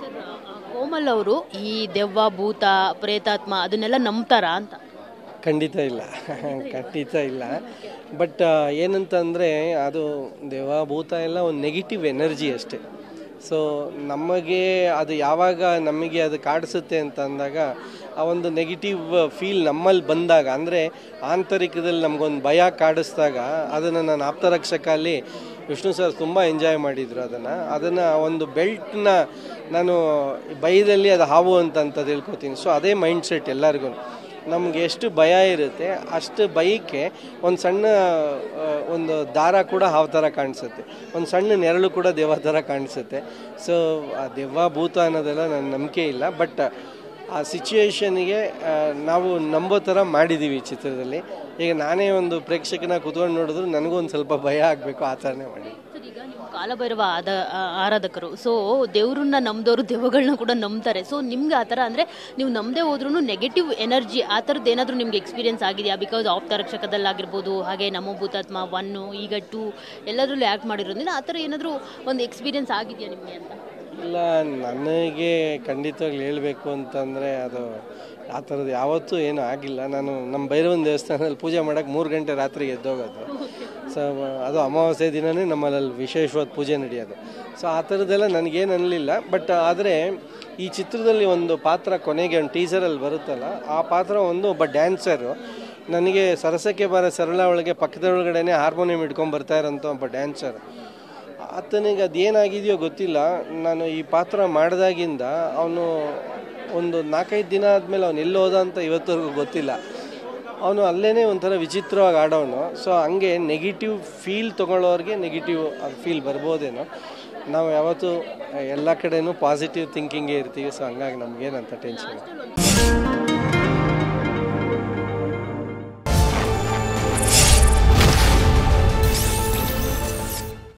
ಕೋಮಲ್ ಅವರು ಈ ದೆವ್ವ ಭೂತ ಪ್ರೇತಾತ್ಮ ಅದನ್ನೆಲ್ಲ ನಂಬ್ತಾರಾ ಅಂತ ಖಂಡಿತ ಇಲ್ಲ ಖಂಡಿತ ಇಲ್ಲ ಬಟ್ ಏನಂತಂದರೆ ಅದು ದೇವ ಭೂತ ಎಲ್ಲ ಒಂದು ನೆಗೆಟಿವ್ ಎನರ್ಜಿ ಅಷ್ಟೇ ಸೊ ನಮಗೆ ಅದು ಯಾವಾಗ ನಮಗೆ ಅದು ಕಾಡಿಸುತ್ತೆ ಅಂತ ಅಂದಾಗ ಆ ಒಂದು ನೆಗೆಟಿವ್ ಫೀಲ್ ನಮ್ಮಲ್ಲಿ ಬಂದಾಗ ಅಂದರೆ ಆಂತರಿಕದಲ್ಲಿ ನಮಗೊಂದು ಭಯ ಕಾಡಿಸಿದಾಗ ಅದನ್ನು ನಾನು ಆಪ್ತರಕ್ಷಕಲ್ಲಿ ವಿಷ್ಣು ಸರ್ ತುಂಬ ಎಂಜಾಯ್ ಮಾಡಿದರು ಅದನ್ನು ಅದನ್ನು ಒಂದು ಬೆಲ್ಟ್ನ ನಾನು ಭಯದಲ್ಲಿ ಅದು ಹಾವು ಅಂತ ಅಂತ ತಿಳ್ಕೊತೀನಿ ಸೊ ಅದೇ ಮೈಂಡ್ ಸೆಟ್ ಎಲ್ಲರಿಗೂ ನಮ್ಗೆ ಎಷ್ಟು ಭಯ ಇರುತ್ತೆ ಅಷ್ಟು ಭಯಕ್ಕೆ ಒಂದು ಸಣ್ಣ ಆ, ಒಂದು ದಾರ ಕೂಡ ಹಾವು ಥರ ಕಾಣಿಸುತ್ತೆ ಒಂದು ಸಣ್ಣ ನೆರಳು ಕೂಡ ದೆವ್ವ ಥರ ಕಾಣಿಸುತ್ತೆ ಸೊ ಆ ದೆವ್ವ ಭೂತ ಅನ್ನೋದೆಲ್ಲ ನನ್ನ ನಂಬಿಕೆ ಇಲ್ಲ ಬಟ್ ಆ ಸಿಚುಯೇಷನ್ಗೆ ನಾವು ನಂಬೋ ಥರ ಮಾಡಿದ್ದೀವಿ ಈ ಚಿತ್ರದಲ್ಲಿ ಈಗ ನಾನೇ ಒಂದು ಪ್ರೇಕ್ಷಕನ ಕುತ್ಕೊಂಡು ನೋಡಿದ್ರು ನನಗೂ ಒಂದು ಸ್ವಲ್ಪ ಭಯ ಆಗಬೇಕು ಆ ಥರನೇ ಮಾಡಿ ಸರ್ ಈಗ ನೀವು ಕಾಲಭೈರವ ಆದ ಆ- ಆರಾಧಕರು ಸೊ ದೇವ್ರನ್ನ ನಂಬ್ದವರು ದೆವ್ವಗಳನ್ನ ಕೂಡ ನಂಬ್ತಾರೆ ಸೊ ನಿಮ್ಗೆ ಆ ಥರ ಅಂದರೆ ನೀವು ನಂಬದೇ ಹೋದ್ರೂ ನೆಗೆಟಿವ್ ಎನರ್ಜಿ ಆ ಥರದ್ದು ಏನಾದರೂ ನಿಮ್ಗೆ ಎಕ್ಸ್ಪೀರಿಯನ್ಸ್ ಆಗಿದೆಯಾ ಬಿಕಾಸ್ ಆಫ್ತ ರಕ್ಷಕದಲ್ಲಾಗಿರ್ಬೋದು ಹಾಗೆ ನಮೋ ಭೂತಾತ್ಮ ಒನ್ನು ಈಗ ಟೂ ಎಲ್ಲದರಲ್ಲೂ ಆ್ಯಕ್ಟ್ ಮಾಡಿರೋದ್ರಿಂದ ಆ ಥರ ಏನಾದರೂ ಒಂದು ಎಕ್ಸ್ಪೀರಿಯನ್ಸ್ ಆಗಿದೆಯಾ ನಿಮಗೆ ಅಂತ ಇಲ್ಲ ನನಗೆ ಖಂಡಿತವಾಗ್ಲೂ ಹೇಳಬೇಕು ಅಂತಂದರೆ ಅದು ಆ ಥರದ್ದು ಯಾವತ್ತೂ ಏನೂ ಆಗಿಲ್ಲ ನಾನು ನಮ್ಮ ಭೈರವನ ದೇವಸ್ಥಾನದಲ್ಲಿ ಪೂಜೆ ಮಾಡೋಕ್ಕೆ ಮೂರು ಗಂಟೆ ರಾತ್ರಿ ಎದ್ದೋಗೋದು ಸೊ ಅದು ಅಮಾವಾಸ್ಯೆ ದಿನವೇ ನಮ್ಮಲ್ಲಿ ಅಲ್ಲಿ ವಿಶೇಷವಾದ ಪೂಜೆ ನಡೆಯೋದು ಸೊ ಆ ಥರದ್ದೆಲ್ಲ ನನಗೇನು ಅನ್ನಲಿಲ್ಲ ಬಟ್ ಆದರೆ ಈ ಚಿತ್ರದಲ್ಲಿ ಒಂದು ಪಾತ್ರ ಕೊನೆಗೆ ಒಂದು ಟೀಸರಲ್ಲಿ ಬರುತ್ತಲ್ಲ ಆ ಪಾತ್ರ ಒಂದು ಒಬ್ಬ ಡ್ಯಾನ್ಸರು ನನಗೆ ಸರಸಕ್ಕೆ ಬರ ಸರಳ ಒಳಗೆ ಪಕ್ಕದೊಳಗಡೆನೆ ಹಾರ್ಮೋನಿಯಂ ಇಟ್ಕೊಂಡು ಬರ್ತಾ ಇರೋಂಥ ಒಬ್ಬ ಡ್ಯಾನ್ಸರ್ ಆತನಿಗೆ ಅದೇನಾಗಿದೆಯೋ ಗೊತ್ತಿಲ್ಲ ನಾನು ಈ ಪಾತ್ರ ಮಾಡಿದಾಗಿಂದ ಅವನು ಒಂದು ನಾಲ್ಕೈದು ದಿನ ಆದಮೇಲೆ ಅವನು ಎಲ್ಲಿ ಹೋದ ಅಂತ ಇವತ್ತವರೆಗೂ ಗೊತ್ತಿಲ್ಲ ಅವನು ಅಲ್ಲೇ ಒಂಥರ ವಿಚಿತ್ರವಾಗಿ ಆಡೋನು ಸೊ ಹಂಗೆ ನೆಗೆಟಿವ್ ಫೀಲ್ ತೊಗೊಳ್ಳೋರಿಗೆ ನೆಗೆಟಿವ್ ಫೀಲ್ ಬರ್ಬೋದೇನೋ ನಾವು ಯಾವತ್ತೂ ಎಲ್ಲ ಕಡೆನೂ ಪಾಸಿಟಿವ್ ಥಿಂಕಿಂಗೇ ಇರ್ತೀವಿ ಸೊ ಹಂಗಾಗಿ ನಮಗೇನಂತ ಟೆನ್ಷನ್